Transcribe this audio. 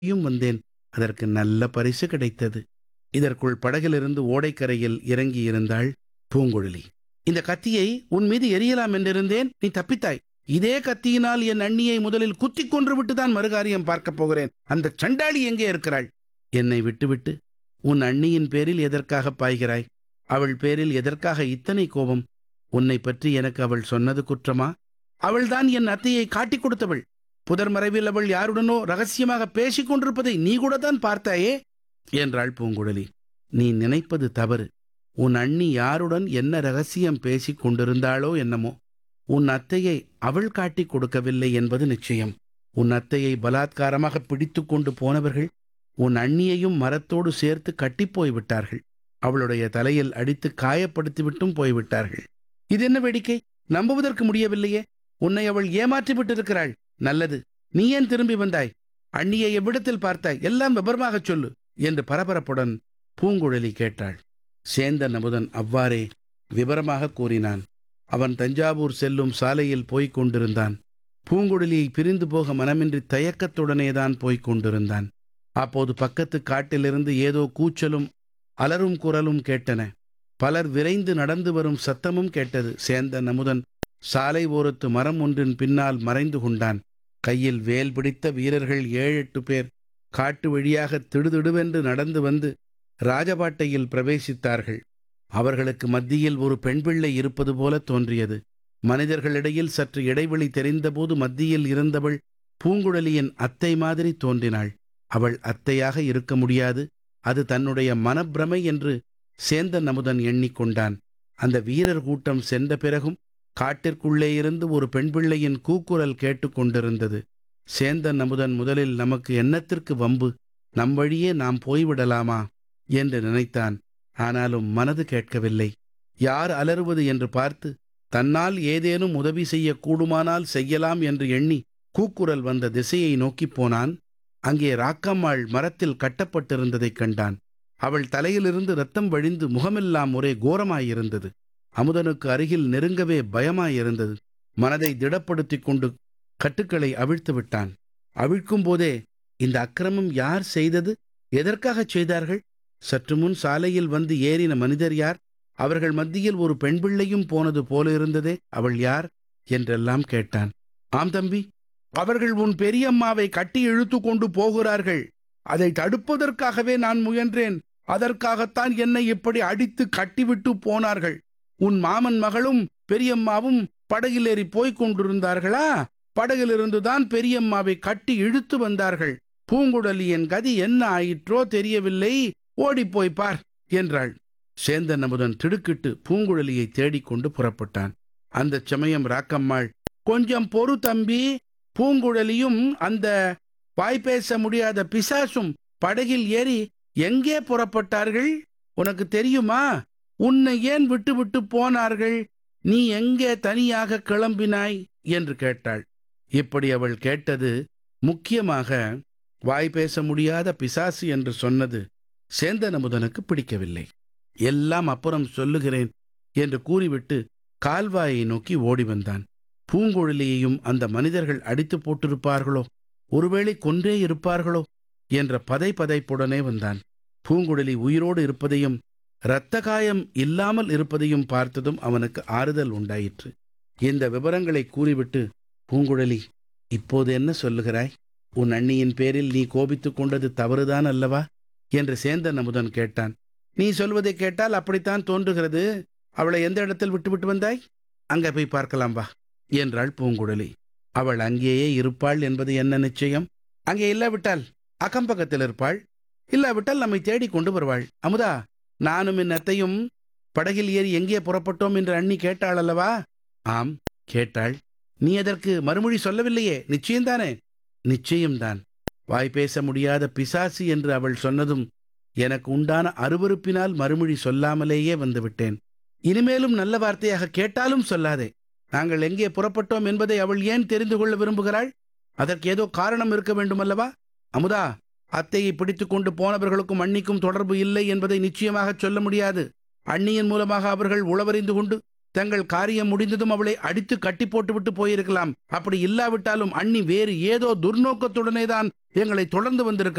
யும் வந்தேன் அதற்கு நல்ல பரிசு கிடைத்தது இதற்குள் படகிலிருந்து ஓடைக்கரையில் இறங்கியிருந்தாள் பூங்குழலி இந்த கத்தியை உன் மீது எரியலாம் என்றிருந்தேன் நீ தப்பித்தாய் இதே கத்தியினால் என் அண்ணியை முதலில் குத்திக் கொன்று விட்டுதான் மறுகாரியம் பார்க்கப் போகிறேன் அந்த சண்டாளி எங்கே இருக்கிறாள் என்னை விட்டுவிட்டு உன் அண்ணியின் பேரில் எதற்காக பாய்கிறாய் அவள் பேரில் எதற்காக இத்தனை கோபம் உன்னை பற்றி எனக்கு அவள் சொன்னது குற்றமா அவள்தான் என் அத்தையை காட்டிக் கொடுத்தவள் புதர் மறைவில் அவள் யாருடனோ ரகசியமாக பேசிக் கொண்டிருப்பதை நீ கூட தான் பார்த்தாயே என்றாள் பூங்குழலி நீ நினைப்பது தவறு உன் அண்ணி யாருடன் என்ன ரகசியம் பேசிக் கொண்டிருந்தாளோ என்னமோ உன் அத்தையை அவள் காட்டிக் கொடுக்கவில்லை என்பது நிச்சயம் உன் அத்தையை பலாத்காரமாக பிடித்து கொண்டு போனவர்கள் உன் அண்ணியையும் மரத்தோடு சேர்த்து கட்டிப் போய்விட்டார்கள் அவளுடைய தலையில் அடித்து காயப்படுத்திவிட்டும் போய்விட்டார்கள் இது என்ன வேடிக்கை நம்புவதற்கு முடியவில்லையே உன்னை அவள் ஏமாற்றி விட்டிருக்கிறாள் நல்லது நீ ஏன் திரும்பி வந்தாய் அண்ணியை எவ்விடத்தில் பார்த்தாய் எல்லாம் விபரமாகச் சொல்லு என்று பரபரப்புடன் பூங்குழலி கேட்டாள் சேந்தன் அமுதன் அவ்வாறே விவரமாக கூறினான் அவன் தஞ்சாவூர் செல்லும் சாலையில் போய்க் கொண்டிருந்தான் பூங்குழலியை பிரிந்து போக மனமின்றி தயக்கத்துடனேதான் போய்க் கொண்டிருந்தான் அப்போது பக்கத்து காட்டிலிருந்து ஏதோ கூச்சலும் அலரும் குரலும் கேட்டன பலர் விரைந்து நடந்து வரும் சத்தமும் கேட்டது சேந்தன் அமுதன் சாலை ஓரத்து மரம் ஒன்றின் பின்னால் மறைந்து கொண்டான் கையில் வேல் பிடித்த வீரர்கள் ஏழெட்டு பேர் காட்டு வழியாக திடுதிடுவென்று நடந்து வந்து ராஜபாட்டையில் பிரவேசித்தார்கள் அவர்களுக்கு மத்தியில் ஒரு பெண் பிள்ளை இருப்பது போல தோன்றியது மனிதர்களிடையில் சற்று இடைவெளி தெரிந்தபோது மத்தியில் இருந்தவள் பூங்குழலியின் அத்தை மாதிரி தோன்றினாள் அவள் அத்தையாக இருக்க முடியாது அது தன்னுடைய மனப்பிரமை என்று சேந்தன் அமுதன் எண்ணிக்கொண்டான் அந்த வீரர் கூட்டம் சென்ற பிறகும் காட்டிற்குள்ளே இருந்து ஒரு பெண் பிள்ளையின் கூக்குரல் கேட்டுக்கொண்டிருந்தது சேந்தன் அமுதன் முதலில் நமக்கு என்னத்திற்கு வம்பு நம் வழியே நாம் போய்விடலாமா என்று நினைத்தான் ஆனாலும் மனது கேட்கவில்லை யார் அலறுவது என்று பார்த்து தன்னால் ஏதேனும் உதவி செய்யக்கூடுமானால் செய்யலாம் என்று எண்ணி கூக்குரல் வந்த திசையை நோக்கிப் போனான் அங்கே ராக்கம்மாள் மரத்தில் கட்டப்பட்டிருந்ததைக் கண்டான் அவள் தலையிலிருந்து ரத்தம் வழிந்து முகமெல்லாம் ஒரே கோரமாயிருந்தது அமுதனுக்கு அருகில் நெருங்கவே பயமாயிருந்தது மனதை திடப்படுத்திக் கொண்டு கட்டுக்களை அவிழ்த்து விட்டான் அவிழ்க்கும் போதே இந்த அக்கிரமம் யார் செய்தது எதற்காகச் செய்தார்கள் சற்று முன் சாலையில் வந்து ஏறின மனிதர் யார் அவர்கள் மத்தியில் ஒரு பெண் பிள்ளையும் போனது போல இருந்ததே அவள் யார் என்றெல்லாம் கேட்டான் ஆம் தம்பி அவர்கள் உன் பெரியம்மாவை கட்டி இழுத்து கொண்டு போகிறார்கள் அதை தடுப்பதற்காகவே நான் முயன்றேன் அதற்காகத்தான் என்னை இப்படி அடித்து கட்டிவிட்டு போனார்கள் உன் மாமன் மகளும் பெரியம்மாவும் படகிலேறி போய்க் கொண்டிருந்தார்களா படகிலிருந்துதான் பெரியம்மாவை கட்டி இழுத்து வந்தார்கள் பூங்குழலியின் கதி என்ன ஆயிற்றோ தெரியவில்லை ஓடிப்போய் பார் என்றாள் சேந்தன் அமுதன் திடுக்கிட்டு பூங்குழலியை தேடிக்கொண்டு புறப்பட்டான் அந்தச் சமயம் ராக்கம்மாள் கொஞ்சம் பொறு தம்பி பூங்குழலியும் அந்த வாய்ப்பேச முடியாத பிசாசும் படகில் ஏறி எங்கே புறப்பட்டார்கள் உனக்கு தெரியுமா உன்னை ஏன் விட்டு விட்டு போனார்கள் நீ எங்கே தனியாக கிளம்பினாய் என்று கேட்டாள் இப்படி அவள் கேட்டது முக்கியமாக வாய் பேச முடியாத பிசாசு என்று சொன்னது சேந்தன் அமுதனுக்கு பிடிக்கவில்லை எல்லாம் அப்புறம் சொல்லுகிறேன் என்று கூறிவிட்டு கால்வாயை நோக்கி ஓடி வந்தான் பூங்குழலியையும் அந்த மனிதர்கள் அடித்து போட்டிருப்பார்களோ ஒருவேளை கொன்றே இருப்பார்களோ என்ற பதை பதைப்புடனே வந்தான் பூங்குழலி உயிரோடு இருப்பதையும் இரத்த காயம் இல்லாமல் இருப்பதையும் பார்த்ததும் அவனுக்கு ஆறுதல் உண்டாயிற்று இந்த விவரங்களை கூறிவிட்டு பூங்குழலி இப்போது என்ன சொல்லுகிறாய் உன் அண்ணியின் பேரில் நீ கோபித்துக் கொண்டது தவறுதான் அல்லவா என்று சேந்தன் அமுதன் கேட்டான் நீ சொல்வதை கேட்டால் அப்படித்தான் தோன்றுகிறது அவளை எந்த இடத்தில் விட்டுவிட்டு வந்தாய் அங்கே போய் பார்க்கலாம் வா என்றாள் பூங்குழலி அவள் அங்கேயே இருப்பாள் என்பது என்ன நிச்சயம் அங்கே இல்லாவிட்டால் அக்கம்பக்கத்தில் இருப்பாள் இல்லாவிட்டால் நம்மை தேடி கொண்டு வருவாள் அமுதா நானும் என் அத்தையும் படகில் ஏறி எங்கே புறப்பட்டோம் என்று அண்ணி கேட்டாள் அல்லவா ஆம் கேட்டாள் நீ அதற்கு மறுமொழி சொல்லவில்லையே நிச்சயம்தானே நிச்சயம்தான் வாய் பேச முடியாத பிசாசு என்று அவள் சொன்னதும் எனக்கு உண்டான அருவருப்பினால் மறுமொழி சொல்லாமலேயே வந்துவிட்டேன் இனிமேலும் நல்ல வார்த்தையாக கேட்டாலும் சொல்லாதே நாங்கள் எங்கே புறப்பட்டோம் என்பதை அவள் ஏன் தெரிந்து கொள்ள விரும்புகிறாள் அதற்கு ஏதோ காரணம் இருக்க வேண்டுமல்லவா அமுதா அத்தையை பிடித்துக் கொண்டு போனவர்களுக்கும் அண்ணிக்கும் தொடர்பு இல்லை என்பதை நிச்சயமாக சொல்ல முடியாது அண்ணியின் மூலமாக அவர்கள் உளவறிந்து கொண்டு தங்கள் காரியம் முடிந்ததும் அவளை அடித்து கட்டி போட்டுவிட்டு போயிருக்கலாம் அப்படி இல்லாவிட்டாலும் அண்ணி வேறு ஏதோ துர்நோக்கத்துடனே தான் எங்களை தொடர்ந்து வந்திருக்க